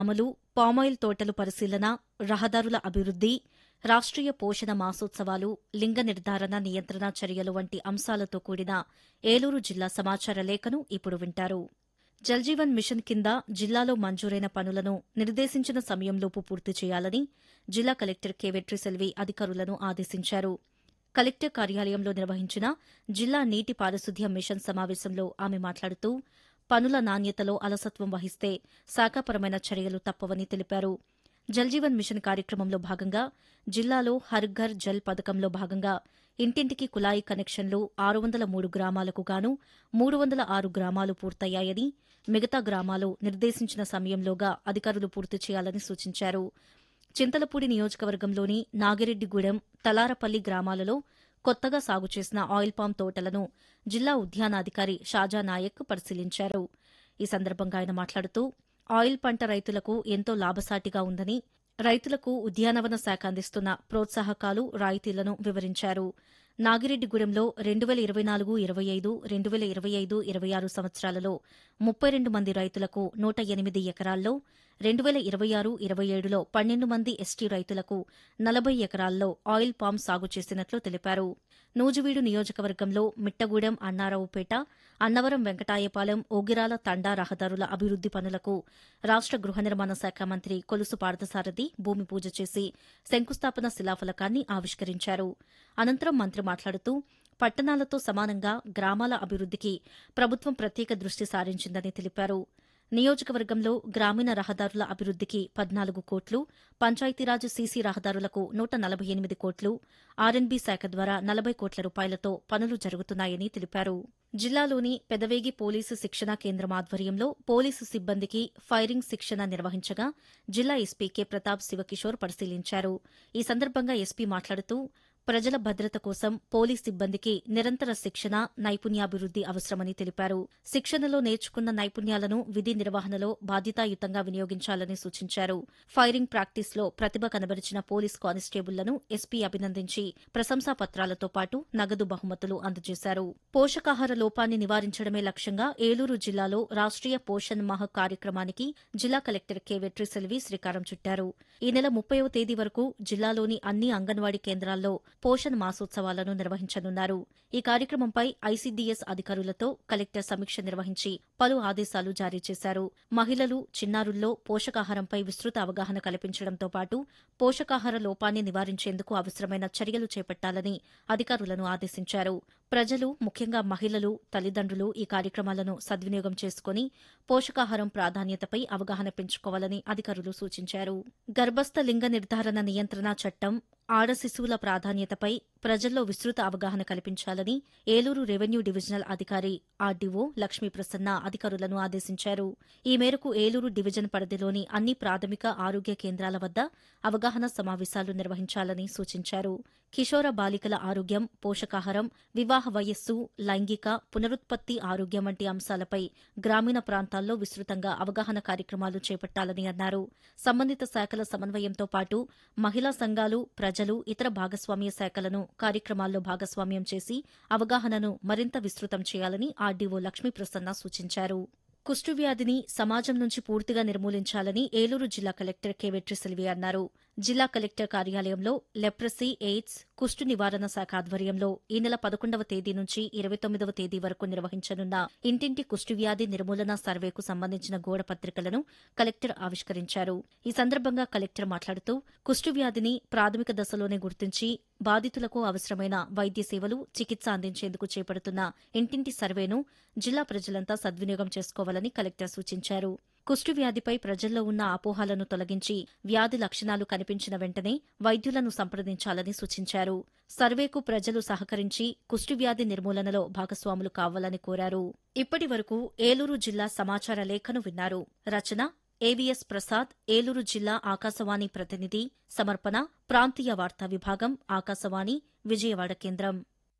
అమలు పామాయిల్ తోటలు పరిశీలన రహదారుల అభివృద్ది రాష్ట్రీయ పోషణ మాసోత్సవాలు లింగ నిర్ధారణ నియంత్రణ చర్యలు వంటి అంశాలతో కూడిన ఏలూరు జిల్లా సమాచార లేఖను ఇప్పుడు వింటారు జల్జీవన్ మిషన్ కింద జిల్లాలో మంజూరైన పనులను నిర్దేశించిన సమయంలోపు పూర్తి చేయాలని జిల్లా కలెక్టర్ కె వెట్రిసెల్వి అధికారులను ఆదేశించారు కలెక్టర్ కార్యాలయంలో నిర్వహించిన జిల్లా నీటి పారిశుద్ధ్య మిషన్ సమావేశంలో ఆమె మాట్లాడుతూ పనుల నాణ్యతలో అలసత్వం వహిస్తే శాఖాపరమైన చర్యలు తప్పవని తెలిపారు జల్జీవన్ మిషన్ కార్యక్రమంలో భాగంగా జిల్లాలో హర్ ఘర్ జల్ పథకంలో భాగంగా ఇంటింటికి కుళాయి కనెక్షన్లు ఆరు వందల మూడు గ్రామాలకు గాను మూడు వందల ఆరు గ్రామాలు పూర్తయ్యాయని మిగతా గ్రామాలు నిర్దేశించిన సమయంలోగా అధికారులు పూర్తి చేయాలని సూచించారు చింతలపూడి నియోజకవర్గంలోని నాగిరెడ్డిగూడెం తలారపల్లి గ్రామాలలో కొత్తగా సాగు చేసిన ఆయిల్ పామ్ తోటలను జిల్లా ఉద్యానాధికారి షాజా నాయక్ పరిశీలించారు ఈ సందర్భంగా ఆయన మాట్లాడుతూ ఆయిల్ పంట రైతులకు ఎంతో లాభసాటిగా ఉందని రైతులకు ఉద్యానవన శాఖ అందిస్తున్న ప్రోత్సాహకాలు రాయితీలను వివరించారు నాగిరెడ్డిగూడెంలో రెండు వేల ఇరవై నాలుగు ఇరవై ఐదు రెండు వేల ఇరవై ఐదు ఇరవై ఆరు సంవత్సరాలలో ముప్పై రెండు మంది రైతులకు నూట ఎనిమిది ఎకరాల్లో రెండు వేల ఇరవై ఆరు ఇరవై ఏడులో పన్నెండు మంది ఎస్టీ రైతులకు నలభై ఎకరాల్లో ఆయిల్ పామ్ సాగు చేసినట్లు తెలిపారు నూజివీడు నియోజకవర్గంలో మిట్టగూడెం అన్నారావుపేట అన్నవరం వెంకటాయపాలెం ఓగిరాల తండా రహదారుల అభివృద్ది పనులకు రాష్ట గృహ నిర్మాణ శాఖ మంత్రి కొలుసు పార్థసారథి భూమి పూజ చేసి శంకుస్థాపన శిలాఫలకాన్ని ఆవిష్కరించారు అనంతరం మంత్రి మాట్లాడుతూ పట్టణాలతో సమానంగా గ్రామాల అభివృద్దికి ప్రభుత్వం ప్రత్యేక దృష్టి సారించిందని తెలిపారు నియోజకవర్గంలో గ్రామీణ రహదారుల అభివృద్దికి పద్నాలుగు కోట్లు పంచాయతీరాజ్ సీసీ రహదారులకు నూట నలభై ఎనిమిది కోట్లు ఆర్ఎన్బీ శాఖ ద్వారా నలభై కోట్ల రూపాయలతో పనులు జరుగుతున్నాయని తెలిపారు జిల్లాలోని పెదవేగి పోలీసు శిక్షణా కేంద్రం ఆధ్వర్యంలో పోలీసు సిబ్బందికి ఫైరింగ్ శిక్షణ నిర్వహించగా జిల్లా ఎస్పీ కె ప్రతాప్ శివకిషోర్ పరిశీలించారు ఈ సందర్భంగా ఎస్పీ మాట్లాడుతూ ప్రజల భద్రత కోసం పోలీస్ సిబ్బందికి నిరంతర శిక్షణ నైపుణ్యాభివృద్ది అవసరమని తెలిపారు శిక్షణలో నేర్చుకున్న నైపుణ్యాలను విధి నిర్వహణలో బాధ్యతాయుతంగా వినియోగించాలని సూచించారు ఫైరింగ్ ప్రాక్టీస్లో ప్రతిభ కనబరిచిన పోలీస్ కానిస్టేబుళ్లను ఎస్పీ అభినందించి ప్రశంసా పత్రాలతో పాటు నగదు బహుమతులు అందజేశారు పోషకాహార లోపాన్ని నివారించడమే లక్ష్యంగా ఏలూరు జిల్లాలో రాష్ట్రీయ పోషణ్ మాహ్ కార్యక్రమానికి జిల్లా కలెక్టర్ కె వెట్రిసెల్వి శ్రీకారం చుట్టారు ఈ నెల ముప్పైవ తేదీ వరకు జిల్లాలోని అన్ని అంగన్వాడీ కేంద్రాల్లో పోషణ్ మాసోత్సవాలను నిర్వహించనున్నారు ఈ కార్యక్రమంపై ఐసీడీఎస్ అధికారులతో కలెక్టర్ సమీక్ష నిర్వహించి పలు ఆదేశాలు జారీ చేశారు మహిళలు చిన్నారుల్లో పోషకాహారంపై విస్తృత అవగాహన కల్పించడంతో పాటు పోషకాహార లోపాన్ని నివారించేందుకు అవసరమైన చర్యలు చేపట్టాలని అధికారులను ఆదేశించారు ప్రజలు ముఖ్యంగా మహిళలు తల్లిదండ్రులు ఈ కార్యక్రమాలను సద్వినియోగం చేసుకుని పోషకాహారం ప్రాధాన్యతపై అవగాహన పెంచుకోవాలని అధికారులు సూచించారు గర్భస్థ లింగ నిర్ధారణ నియంత్రణ చట్టం ఆడ శిశువుల ప్రాధాన్యతపై ప్రజల్లో విస్తృత అవగాహన కల్పించాలని ఏలూరు రెవెన్యూ డివిజనల్ అధికారి ఆర్డీఓ లక్ష్మీ ప్రసన్న అధికారులను ఆదేశించారు ఈ మేరకు ఏలూరు డివిజన్ పరిధిలోని అన్ని ప్రాథమిక ఆరోగ్య కేంద్రాల వద్ద అవగాహన సమావేశాలు నిర్వహించాలని సూచించారు కిషోర బాలికల ఆరోగ్యం పోషకాహారం వివాహ వయస్సు లైంగిక పునరుత్పత్తి ఆరోగ్యం వంటి అంశాలపై గ్రామీణ ప్రాంతాల్లో విస్తృతంగా అవగాహన కార్యక్రమాలు చేపట్టాలని అన్నారు సంబంధిత శాఖల సమన్వయంతో పాటు మహిళా సంఘాలు ప్రజలు ఇతర భాగస్వామ్య శాఖలను కార్యక్రమాల్లో భాగస్వామ్యం చేసి అవగాహనను మరింత విస్తృతం చేయాలని ఆర్డీఓ లక్ష్మీప్రసన్న సూచించారు కుష్ఠువ్యాధిని సమాజం నుంచి పూర్తిగా నిర్మూలించాలని ఏలూరు జిల్లా కలెక్టర్ కె వెట్రిసెల్వి అన్నారు జిల్లా కలెక్టర్ కార్యాలయంలో లెప్రసీ ఎయిడ్స్ కుష్టు నివారణ శాఖ ఆధ్వర్యంలో ఈ నెల పదకొండవ తేదీ నుంచి ఇరవై తొమ్మిదవ తేదీ వరకు నిర్వహించనున్న ఇంటింటి కుష్ఠువ్యాధి నిర్మూలన సర్వేకు సంబంధించిన గోడ పత్రికలను కలెక్టర్ ఆవిష్కరించారు ఈ సందర్భంగా కలెక్టర్ మాట్లాడుతూ కుష్ఠువ్యాధిని ప్రాథమిక దశలోనే గుర్తించి బాధితులకు అవసరమైన వైద్య సేవలు చికిత్స అందించేందుకు చేపడుతున్న ఇంటింటి సర్వేను జిల్లా ప్రజలంతా సద్వినియోగం చేసుకోవాలని కలెక్టర్ సూచించారు కుష్టు వ్యాధిపై ప్రజల్లో ఉన్న అపోహలను తొలగించి వ్యాధి లక్షణాలు కనిపించిన వెంటనే వైద్యులను సంప్రదించాలని సూచించారు సర్వేకు ప్రజలు సహకరించి కుష్ఠువ్యాధి నిర్మూలనలో భాగస్వాములు కావాలని కోరారు ఇప్పటి వరకు ఏలూరు జిల్లా సమాచార లేఖను విన్నారు రచన ఏవీఎస్ ప్రసాద్ ఏలూరు జిల్లా ఆకాశవాణి ప్రతినిధి సమర్పణ ప్రాంతీయ వార్తా విభాగం ఆకాశవాణి విజయవాడ కేంద్రం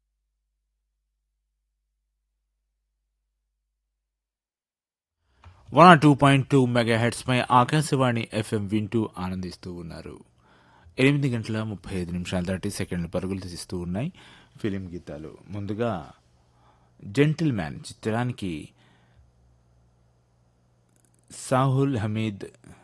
one two point two mega హెడ్స్పై ఆకాశవాణి ఎఫ్ఎం వింటూ ఆనందిస్తూ ఉన్నారు ఎనిమిది గంటల ముప్పై ఐదు నిమిషాల దాటి సెకండ్లు పరుగులు తీస్తూ ఉన్నాయి ఫిలిం గీతాలు ముందుగా జెంటిల్ మ్యాన్ చిత్రానికి సాహుల్ హమీద్